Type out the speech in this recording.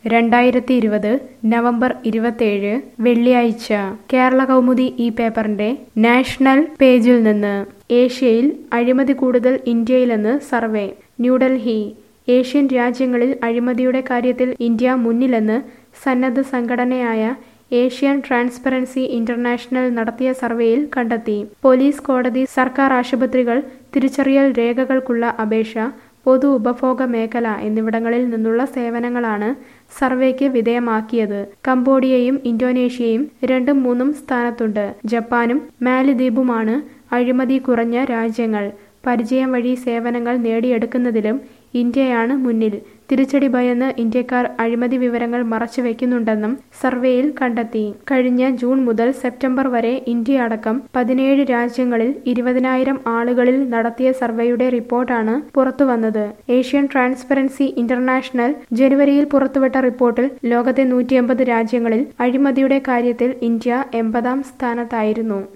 രണ്ടായിരത്തി ഇരുപത് നവംബർ ഇരുപത്തേഴ് വെള്ളിയാഴ്ച കേരള കൗമുദി ഈ പേപ്പറിന്റെ നാഷണൽ പേജിൽ നിന്ന് ഏഷ്യയിൽ അഴിമതി കൂടുതൽ ഇന്ത്യയിലെന്ന് സർവേ ന്യൂഡൽഹി ഏഷ്യൻ രാജ്യങ്ങളിൽ അഴിമതിയുടെ കാര്യത്തിൽ ഇന്ത്യ മുന്നിലെന്ന് സന്നദ്ധ സംഘടനയായ ഏഷ്യൻ ട്രാൻസ്പെറൻസി ഇന്റർനാഷണൽ നടത്തിയ സർവേയിൽ കണ്ടെത്തി പോലീസ് കോടതി സർക്കാർ ആശുപത്രികൾ തിരിച്ചറിയൽ രേഖകൾക്കുള്ള അപേക്ഷ പൊതു ഉപഭോഗ മേഖല എന്നിവിടങ്ങളിൽ നിന്നുള്ള സേവനങ്ങളാണ് സർവേക്ക് വിധേയമാക്കിയത് കംബോഡിയയും ഇന്തോനേഷ്യയും രണ്ടും മൂന്നും സ്ഥാനത്തുണ്ട് ജപ്പാനും മാലിദ്വീപുമാണ് അഴിമതി കുറഞ്ഞ രാജ്യങ്ങൾ പരിചയം വഴി സേവനങ്ങൾ നേടിയെടുക്കുന്നതിലും ഇന്ത്യയാണ് മുന്നിൽ തിരിച്ചടി ഭയന്ന് ഇന്ത്യക്കാർ അഴിമതി വിവരങ്ങൾ മറച്ചുവെക്കുന്നുണ്ടെന്നും സർവേയിൽ കണ്ടെത്തി കഴിഞ്ഞ ജൂൺ മുതൽ സെപ്റ്റംബർ വരെ ഇന്ത്യ അടക്കം പതിനേഴ് രാജ്യങ്ങളിൽ ഇരുപതിനായിരം ആളുകളിൽ നടത്തിയ സർവേയുടെ റിപ്പോർട്ടാണ് പുറത്തുവന്നത് ഏഷ്യൻ ട്രാൻസ്പെറൻസി ഇന്റർനാഷണൽ ജനുവരിയിൽ പുറത്തുവിട്ട റിപ്പോർട്ടിൽ ലോകത്തെ നൂറ്റിയമ്പത് രാജ്യങ്ങളിൽ അഴിമതിയുടെ കാര്യത്തിൽ ഇന്ത്യ എൺപതാം സ്ഥാനത്തായിരുന്നു